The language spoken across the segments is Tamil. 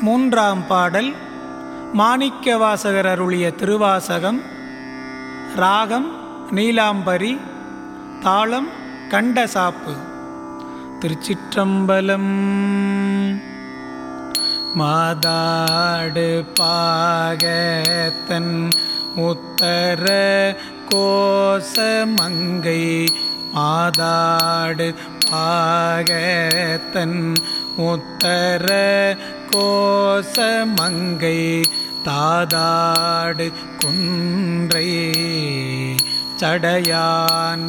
மூன்றாம் பாடல் மாணிக்கவாசகர் அருளிய திருவாசகம் ராகம் நீலாம்பரி தாளம் கண்டசாப்பு திருச்சிற்றம்பலம் மாதாடு பாகத்தன் உத்தர கோசமங்கை மாதாடு பாகத்தன் உத்தர கோசமங்கை தாதாடு குன்றை சடையான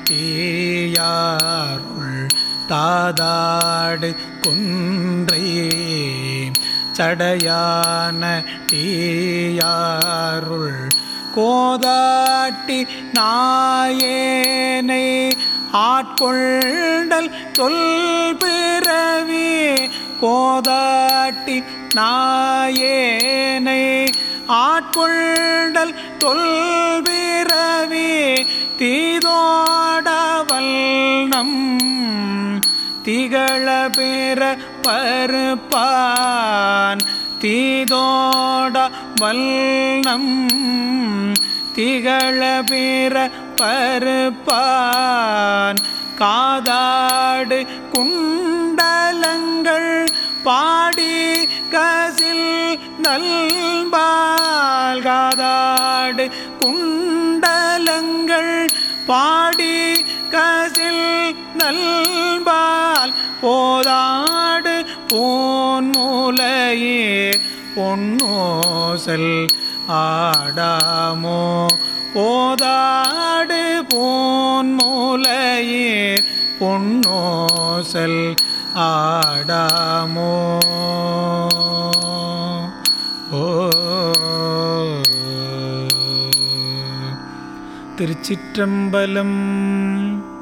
டீயாருள் தாதாடு குன்றை சடையான டீயாருள் கோதாட்டி நாயேனை ஆட்கொண்டல் சொல் பிறவி கோதாட்டி நாயேனை ஆட்கொண்டல் தொல்பிறவி தீதோடவல் நம் திகழ பெற பருப்பான் தீதோட வல்லம் திகழ பெற பருப்பான் காதாடு குண்டலங்கள் பாடி கசில் நல்பால் காதாடு குண்டலங்கள் பாடி கசில் நல்பால் போதாடு போன் மூலையே பொன்னோசல் ஆடாமோ போதாடு போன் மூலையே பொன்னோசல் ஆடாமோ ஓ திருச்சிற்றம்பலம்